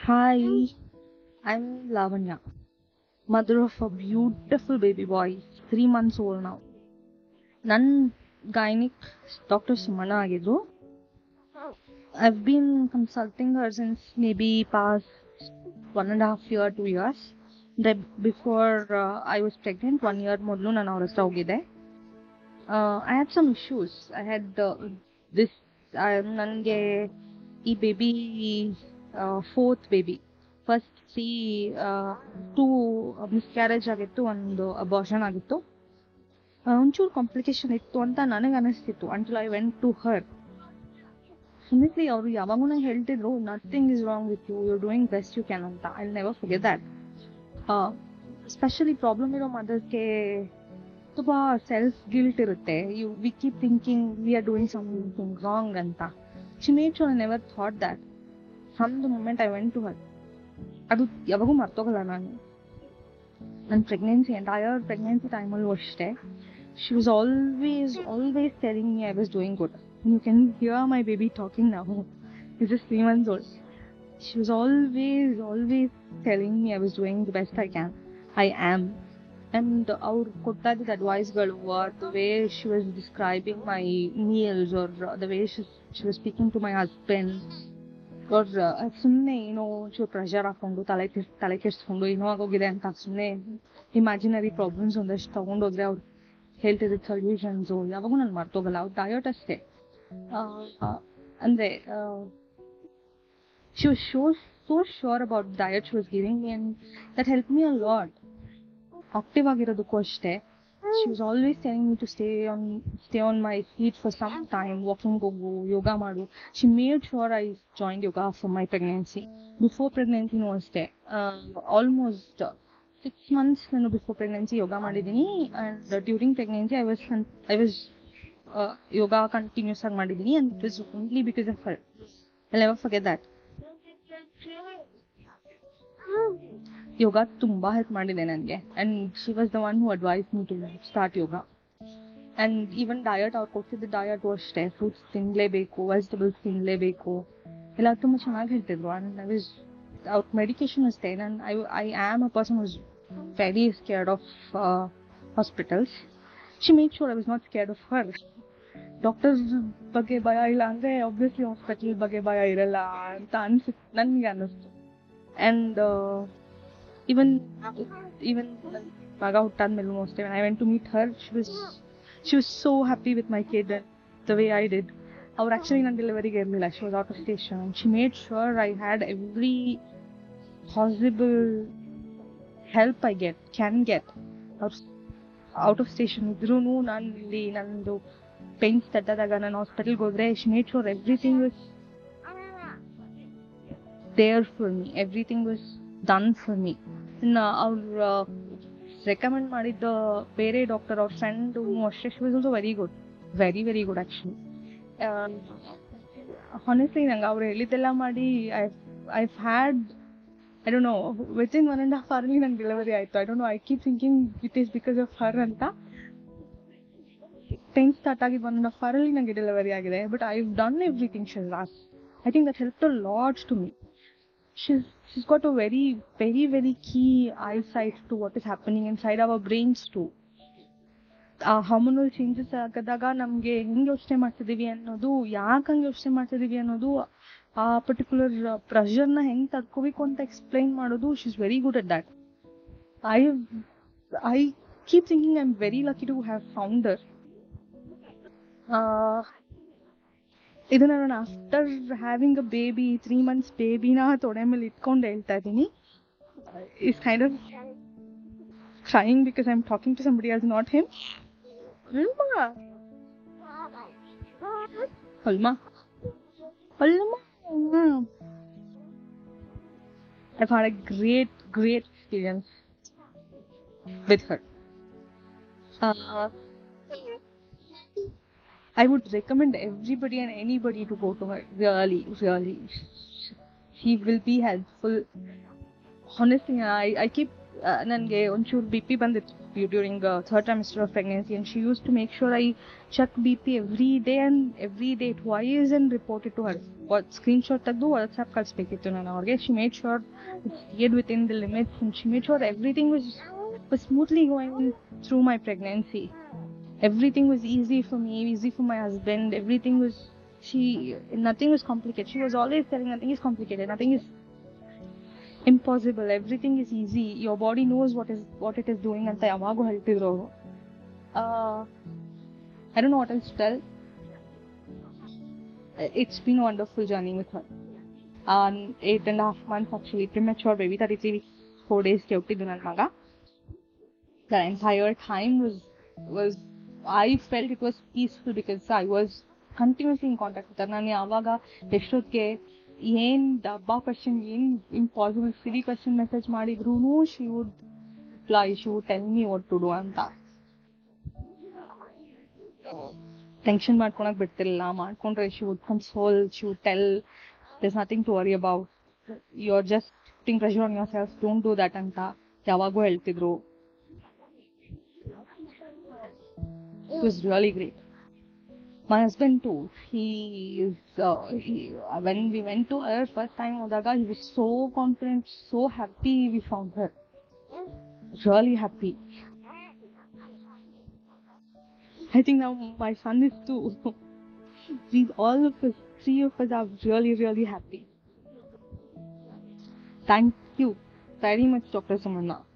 Hi, I'm Lavanya, mother of a beautiful baby boy, three months old now. ನನ್ನ gynaec doctor Sumana ಆಗಿದ್ರು I've been consulting her since maybe past one and a half year, two years. The, before uh, I was pregnant, one year ಮೊದಲು ನಾನು ಅವ್ರ ಹತ್ರ ಹೋಗಿದ್ದೆ I had some issues I had this ನನಗೆ ಈ baby fourth baby first C two miscarriage ಆಗಿತ್ತು ಒಂದು abortion ಆಗಿತ್ತು ಆ, ಒಂಚೂರು ಕಾಂಪ್ಲಿಕೇಶನ್ ಇತ್ತು ಅಂತ ನನಗೆ ಅನಿಸ್ತಿತ್ತು until I went to her seriously ಅವರು ಯಾವಾಗೂ ನಂಗೆ ಹೇಳ್ತಿದ್ರು nothing is wrong with you you doing best you can ಅಂತ I never forget that specially problem ಇರೋ ಮದರ್ಸ್ಗೆ ತುಂಬ ಸೆಲ್ಫ್ ಗಿಲ್ಟ್ ಇರುತ್ತೆ you we keep thinking we are doing something wrong ಅಂತ she made sure I never thought that from the moment I went to her ಅದು ಯಾವಾಗೂ ಮರ್ತೋಗಲ್ಲ ನಾನು ನನ್ನ pregnancy entire pregnancy ಟೈಮಲ್ಲೂ ಅಷ್ಟೇ she was always always telling me I was doing good you can hear my baby talking ನಾವು is is three months old she was always always telling me I was doing the best I can I am and ಅವ್ರು ಕೊಡ್ತಾ ಇದ್ದಿದ್ದ ಅಡ್ವೈಸ್ಗಳು the way she was describing my meals are the way she was speaking to my husband ಅವ್ರ ಸುಮ್ಮನೆ ಏನೋ ಒಂಚೂರು pressure ಹಾಕೊಂಡು ತಲೆ ಕೆಸ್ ತಲೆ ಕೆಡಿಸ್ಕೊಂಡು ಏನೋ ಆಗೋಗಿದೆ ಅಂತ ಸುಮ್ಮನೆ ಇಮ್ಯಾಜಿನರಿ ಪ್ರಾಬ್ಲಮ್ಸ್ ಒಂದಷ್ಟು ತಗೊಂಡೋದ್ರೆ ಅವ್ರು ಹೇಳ್ತಿದ್ದ ಸೊಲ್ಯೂಷನ್ಸು ಯಾವಾಗೂ ನಾನು ಮರ್ತೋಗಲ್ಲ ಅವ್ರು ಡಯಟ್ ಅಷ್ಟೇ ಆ, ಆ, ಅಂದ್ರೆ she was show so sure about diet she was giving me and that help me a lot active ಆಗಿರೋದಕ್ಕೂ ಅಷ್ಟೇ she was always telling me to stay on stay on my feet for some time walking ಹೋಗು yoga ಮಾಡು she made sure I join yoga for my pregnancy before ಪ್ರೆಗ್ನೆನ್ಸಿನೂ ಅಷ್ಟೇ almost six months ನಾನು before pregnancy yoga ಮಾಡಿದ್ದೀನಿ and during pregnancy I was I was yoga continuous ಆಗಿ ಮಾಡಿದ್ದೀನಿ and it was only because of her I never forget that yoga ತುಂಬಾ help ಮಾಡಿದೆ ನನಗೆ and she was the one who advise me to start yoga and even diet ಅವ್ರು ಕೊಡ್ತಿದ್ದ diet ಅಷ್ಟೇ fruits ತಿನ್ನಲೇಬೇಕು vegetables ತಿನ್ನಲೇಬೇಕು ಎಲ್ಲ ತುಂಬ ಚೆನ್ನಾಗಿ ಹೇಳ್ತಿದ್ರು ಅಂಡ್ ಐ ವಾಸ್ ಅವ್ರ ಮೆಡಿಕೇಶನ್ ಅಷ್ಟೇ ನಾನು I I am a person was very scared of hospitals she make sure I was not scared of her doctors ಬಗ್ಗೆ ಭಯ ಇಲ್ಲ ಅಂದರೆ ಆಬ್ವಿಯಸ್ಲಿ ಹಾಸ್ಪಿಟಲ್ ಬಗ್ಗೆ ಭಯ ಇರಲ್ಲ ಅಂತ ಅನ್ಸುತ್ತೆ ನನಗೆ ಅನ್ನಿಸ್ತು ಆ್ಯಂಡ್ ಈವನ್ ಈವನ್ ಮಗ ಹುಟ್ಟಾದ್ಮೇಲೂ ಅಷ್ಟೇ I went to meet her she was she was so happy with my kid the way I did ಅವ್ರು ಆ್ಯಕ್ಚುಲಿ ನನ್ನ ಡೆಲಿವರಿಗೆ ಇರಲಿಲ್ಲ she was out of station she made sure I had every possible help I get can get ಅವ್ರು out of station ಇದ್ರೂ ನಾನು ಇಲ್ಲಿ ನಂದು pains ತಟ್ಟದಾಗ ನಾನು ಹಾಸ್ಪಿಟಲ್ಗೆ ಹೋದ್ರೆ she made sure everything was there for me everything was done for me ಇನ್ನು ಅವ್ರು ರೆಕಮೆಂಡ್ ಮಾಡಿದ್ದ ಬೇರೆ ಡಾಕ್ಟರ್ ಅವ್ರ ಫ್ರೆಂಡು ಅಷ್ಟೇ she was also very good very very good actually honestly ನಂಗೆ ಅವ್ರು ಹೇಳಿದ್ದೆಲ್ಲ ಮಾಡಿ I I had I don't know with in one and half ಅವರ್ಲಿ ನಂಗೆ ಡೆಲಿವರಿ ಆಯಿತು I don't know I keep thinking it is because of her ಅಂತ ten start ಆಗಿ one and half ಅವರಲ್ಲಿ ನನಗೆ ಡೆಲಿವರಿ ಆಗಿದೆ but I done everything she's loss I think that help a lot to me she's she's got a very very very key eyesight to what is happening inside our brains too ಆ hormonal changes ಆಗದಾಗ ನಮಗೆ ಹೆಂಗೆ ಯೋಚನೆ ಮಾಡ್ತಿದೀವಿ ಅನ್ನೋದು ಯಾಕೆ ಹಂಗೆ ಯೋಚನೆ ಮಾಡ್ತಿದೀವಿ ಅನ್ನೋದು ಆ ಪರ್ಟಿಕ್ಯುಲರ್ ಪ್ರೆಷರ್ನ ಹೆಂಗೆ ತಡ್ಕೋಬೇಕು ಅಂತ ಎಕ್ಸ್ಪ್ಲೈನ್ ಮಾಡೋದು she is very good at that I I keep thinking I am very lucky to have found her ಇದನ್ನ ನಾನು after having a baby three months ಬೇಬಿನ ತೊಡೆ ಮೇಲೆ ಇಟ್ಕೊಂಡು ಹೇಳ್ತಾ ಇದ್ದೀನಿ is kind of crying because I'm talking to somebody else, not him. Alma. Alma. Alma. I've had a great, great experience with her. Uh, I would recommend everybody and anybody to go to her. Really, really. She will be helpful. Honestly, I, I keep ನನಗೆ ಒಂಚೂರು B P ಬಂದಿತ್ತು during third trimester of pregnancy and she used to make sure I check B P every day and every day twice and report to her screenshot ತೆಗೆದು WhatsApp ಕಳಿಸ್ಬೇಕಿತ್ತು ನಾನು ಅವ್ರಿಗೆ she made sure it within the limits and she made sure everything was was smoothly going through my pregnancy. Everything was easy for me, easy for my husband. Everything was she nothing was complicated. She was always telling nothing is complicated, nothing is impossible. Everything is easy. Your body knows what is what it is doing ಅಂತ ಯಾವಾಗೂ ಹೇಳ್ತಿದ್ರು ಅವರು I don't know what else to tell. It's been a wonderful journey with her. Um, eight and a half months actually, premature baby, 33 weeks, four days ಗೆ ಹುಟ್ಟಿದ್ದು ನನ್ನ ಮಗ the entire time was was I felt it was peaceful because I was continuously in contact with her. ನಾನು ಯಾವಾಗ ಎಷ್ಟೊತ್ತಿಗೆ ಏನ್ ಡಬ್ಬಾ question ಏನ್ ಇಂಪಾಸಿಬಲ್ ಸಿಲಿ ಕ್ವಶನ್ ಮೆಸೇಜ್ ಮಾಡಿದ್ರು she would reply she would tell me what to do ಅಂತ tension ಮಾಡ್ಕೊಳಕ್ ಬಿಡ್ತಿರ್ಲಿಲ್ಲ ಮಾಡ್ಕೊಂಡ್ರೆ she would console she would tell this nothing to worry about you are just putting pressure on yourself don't do that ಅಂತ ಯಾವಾಗೂ ಹೇಳ್ತಿದ್ರು it was really great. My husband too. He is. Uh, he, uh, when we went to her first time, Odaga, he was so confident, so happy. We found her. Really happy. I think now my son is too. we all of us, three of us, are really, really happy. Thank you very much, Dr. Samanna.